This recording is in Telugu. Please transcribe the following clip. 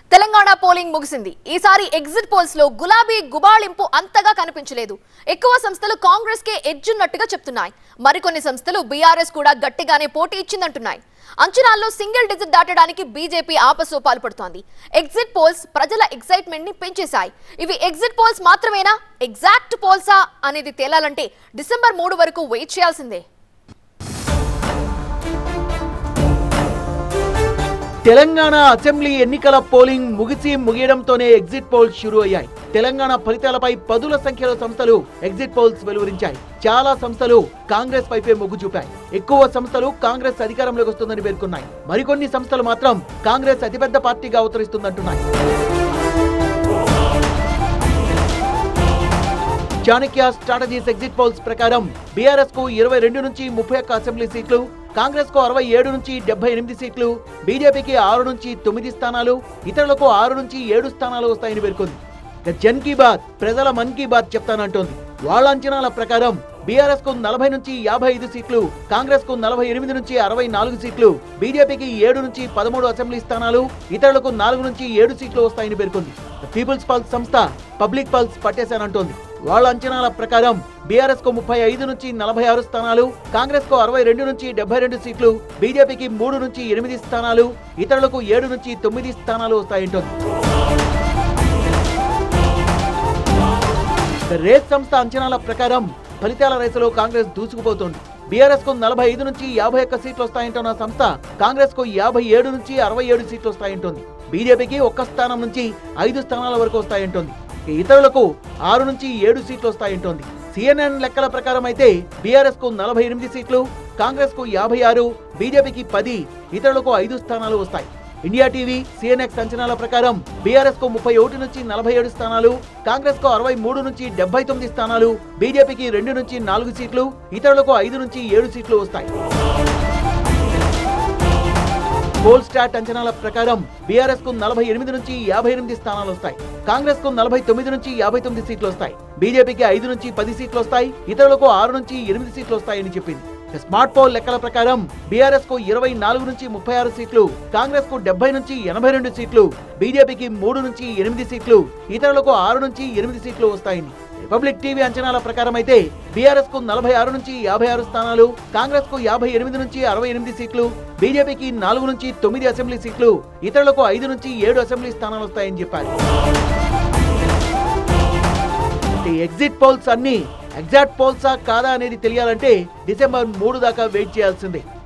తెలంగాణ పోలింగ్ ముగిసింది ఈసారి ఎగ్జిట్ పోల్స్ లో గులాబీ గుబాళింపు అంతగా కనిపించలేదు ఎక్కువ సంస్థలు కాంగ్రెస్ కే ఎడ్జున్నట్టుగా చెప్తున్నాయి మరికొన్ని సంస్థలు బీఆర్ఎస్ కూడా గట్టిగానే పోటీ ఇచ్చిందంటున్నాయి అంచనాల్లో సింగిల్ డిజిట్ దాటడానికి బీజేపీ ఆపసోపాలు పడుతోంది ఎగ్జిట్ పోల్స్ ప్రజల ఎక్సైట్మెంట్ ని పెంచేశాయి ఇవి ఎగ్జిట్ పోల్స్ మాత్రమేనా ఎగ్జాక్ట్ పోల్సా అనేది తేలాలంటే డిసెంబర్ మూడు వరకు వెయిట్ చేయాల్సిందే తెలంగాణ అసెంబ్లీ ఎన్నికల పోలింగ్ ముగిసి ముగియడంతోనే ఎగ్జిట్ పోల్స్ షురూ అయ్యాయి తెలంగాణ ఫలితాలపై పదుల సంఖ్యలో సంస్థలు ఎగ్జిట్ పోల్స్ వెలువరించాయి చాలా సంస్థలు కాంగ్రెస్ వైపే మొగ్గు చూపాయి ఎక్కువ సంస్థలు కాంగ్రెస్ అధికారంలోకి వస్తుందని పేర్కొన్నాయి మరికొన్ని సంస్థలు మాత్రం కాంగ్రెస్ అతిపెద్ద పార్టీగా అవతరిస్తుందంటున్నాయి చాణక్య స్ట్రాటజీస్ ఎగ్జిట్ పోల్స్ ప్రకారం బీఆర్ఎస్ కు ఇరవై రెండు నుంచి ముప్పై ఒక్క అసెంబ్లీ సీట్లు కాంగ్రెస్ కు అరవై ఏడు నుంచి డెబ్బై ఎనిమిది సీట్లు బీజేపీకి ఆరు నుంచి తొమ్మిది స్థానాలు ఇతరులకు ఆరు నుంచి ఏడు స్థానాలు వస్తాయని పేర్కొంది ఇక జన్ కీ బాత్ ప్రజల మన్ కీ బాత్ చెప్తానంటోంది వాళ్ళ అంచనాల ప్రకారం బీఆర్ఎస్ కు నలభై నుంచి యాభై ఐదు సీట్లు కాంగ్రెస్ కు నలభై ఎనిమిది నుంచి అరవై నాలుగు సీట్లు బీజేపీకి ఏడు నుంచి పదమూడు అసెంబ్లీ స్థానాలు ఇతరులకు నాలుగు నుంచి ఏడు సీట్లు వస్తాయని పేర్కొంది పీపుల్స్ పల్స్ సంస్థ పబ్లిక్ పల్స్ పట్టేశానంటోంది వాళ్ళ అంచనాల ప్రకారం బీఆర్ఎస్ కు ముప్పై ఐదు నుంచి నలభై ఆరు స్థానాలు కాంగ్రెస్ కు అరవై రెండు నుంచి డెబ్బై రెండు సీట్లు బీజేపీకి మూడు నుంచి ఎనిమిది స్థానాలు ఇతరులకు ఏడు నుంచి తొమ్మిది స్థానాలు వస్తాయంటోంది రేస్ సంస్థ అంచనాల ప్రకారం ఫలితాల రేసులో కాంగ్రెస్ దూసుకుపోతోంది బీఆర్ఎస్ కు నలభై ఐదు నుంచి యాభై ఒక్క సీట్లు వస్తాయంటున్న సంస్థ కాంగ్రెస్ కు యాభై ఏడు నుంచి అరవై ఏడు సీట్లు వస్తాయంటోంది బీజేపీకి ఒక్క స్థానం నుంచి ఐదు స్థానాల వరకు వస్తాయంటోంది ఇక ఇతరులకు ఆరు నుంచి ఏడు సీట్లు వస్తాయంటోంది సిఎన్ఎన్ లెక్కల ప్రకారం అయితే బీఆర్ఎస్ కు నలభై ఎనిమిది సీట్లు కాంగ్రెస్ కు యాభై ఆరు బీజేపీకి పది ఇతరులకు ఐదు స్థానాలు వస్తాయి ఇండియా టీవీ సిఎన్ఎక్స్ అంచనాల ప్రకారం బీఆర్ఎస్ కు ముప్పై ఒకటి నుంచి నలభై ఏడు స్థానాలు కాంగ్రెస్ కు అరవై మూడు నుంచి డెబ్బై తొమ్మిది స్థానాలు బీజేపీకి రెండు నుంచి నాలుగు సీట్లు ఇతరులకు ఐదు నుంచి ఏడు సీట్లు వస్తాయి పోల్ స్టాట్ అంచనాల ప్రకారం బీఆర్ఎస్ కు నలభై ఎనిమిది నుంచి యాభై ఎనిమిది స్థానాలు వస్తాయి కాంగ్రెస్ కు నలభై తొమ్మిది నుంచి యాభై తొమ్మిది సీట్లు వస్తాయి బీజేపీకి ఐదు నుంచి పది సీట్లు వస్తాయి ఇతరులకు ఆరు నుంచి ఎనిమిది సీట్లు వస్తాయని చెప్పింది స్మార్ట్ పోల్ లెక్కల ప్రకారం బీఆర్ఎస్ కు ఇరవై నాలుగు నుంచి ముప్పై ఆరు సీట్లు కాంగ్రెస్ కు డెబ్బై నుంచి ఎనభై రెండు సీట్లు బీజేపీకి మూడు నుంచి ఎనిమిది సీట్లు ఇతరులకు ఆరు నుంచి ఎనిమిది సీట్లు వస్తాయని రిపబ్లిక్ టీవీ అంచనాల ప్రకారం అయితే బీఆర్ఎస్ కు నలభై ఆరు నుంచి యాభై ఆరు స్థానాలు కాంగ్రెస్ కు యాభై ఎనిమిది నుంచి అరవై ఎనిమిది సీట్లు బీజేపీకి నాలుగు నుంచి తొమ్మిది అసెంబ్లీ సీట్లు ఇతరులకు ఐదు నుంచి ఏడు అసెంబ్లీ స్థానాలు వస్తాయని చెప్పారు ఈ ఎగ్జిట్ పోల్స్ అన్ని ఎగ్జాక్ట్ పోల్సా కాదా అనేది తెలియాలంటే డిసెంబర్ మూడు దాకా వెయిట్ చేయాల్సిందే